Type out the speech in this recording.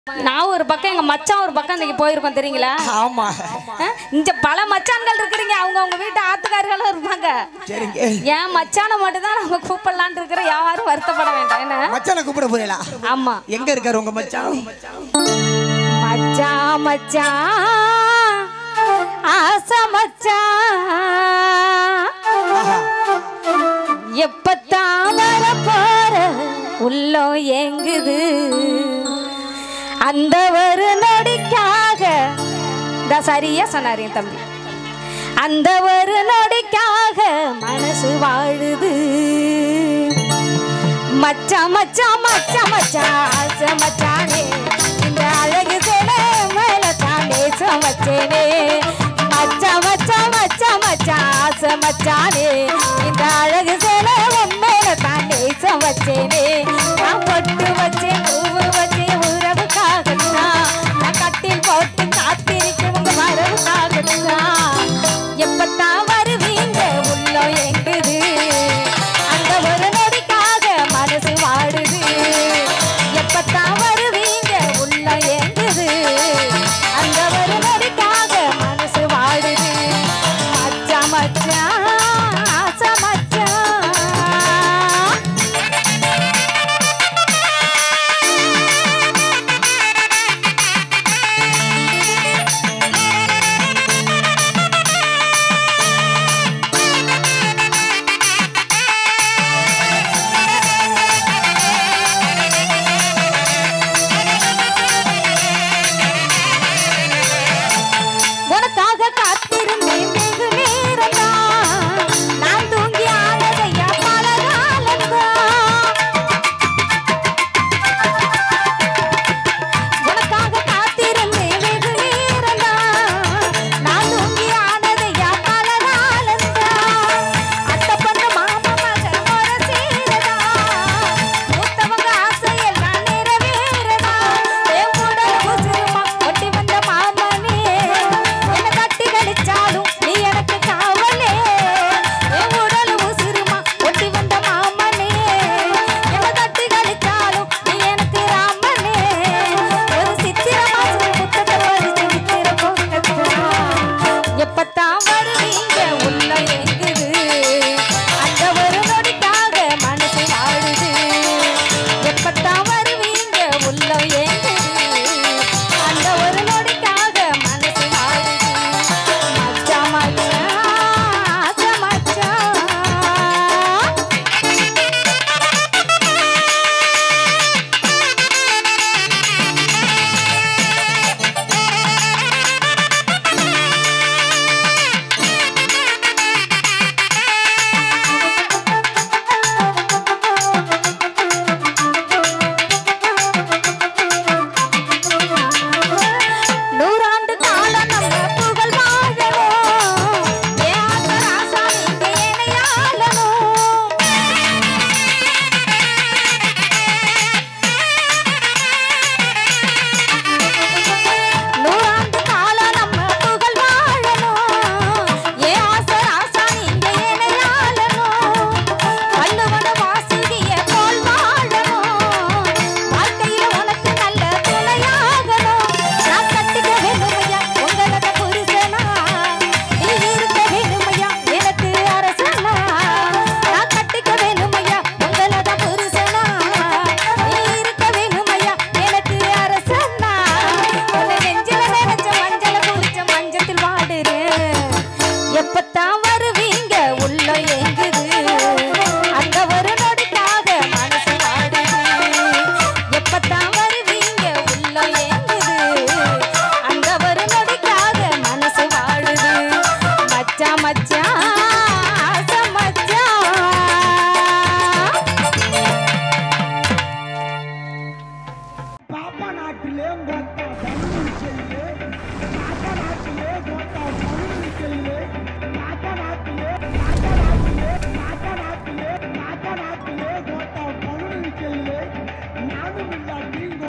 நான் ஒரு பக்கம் எங்க மச்சான் ஒரு பக்கம் இன்னைக்கு போயிருக்கோம் தெரியுங்களா ஆமா அஹ், இங்க பல மச்சான்கள் இருக்கிறீங்க அவங்க அவங்க வீட்டு ஆத்துக்காரர்களும் இருப்பாங்க சரிங்க என் மச்சானை மட்டும் தான் நம்ம கூப்பிடலான்னு இருக்கிற யாரும் வருத்தப்பட வேண்டாம் என்ன மச்சானை கூப்பிட போறீங்களா ஆமா எங்க இருக்காரு உங்க மச்சான் மச்சான் மச்சான் ஆசை மச்சான் ஆஹா. எப்பத்தான் வர போற உள்ளம் எங்குது அந்த ஒரு நொடிக்காக இந்த சரியா சொன்னாரு என் தம்பி அந்த ஒரு நொடிக்காக மனசு வாழுது மச்சான் மச்சான் மச்சான் மச்சான் ஆசை மச்சானே இந்த அழகு சேலை மேல தான் நேசம் வச்சேனே மச்சான் மச்சான் மச்சான் மச்சான் ஆசை மச்சானே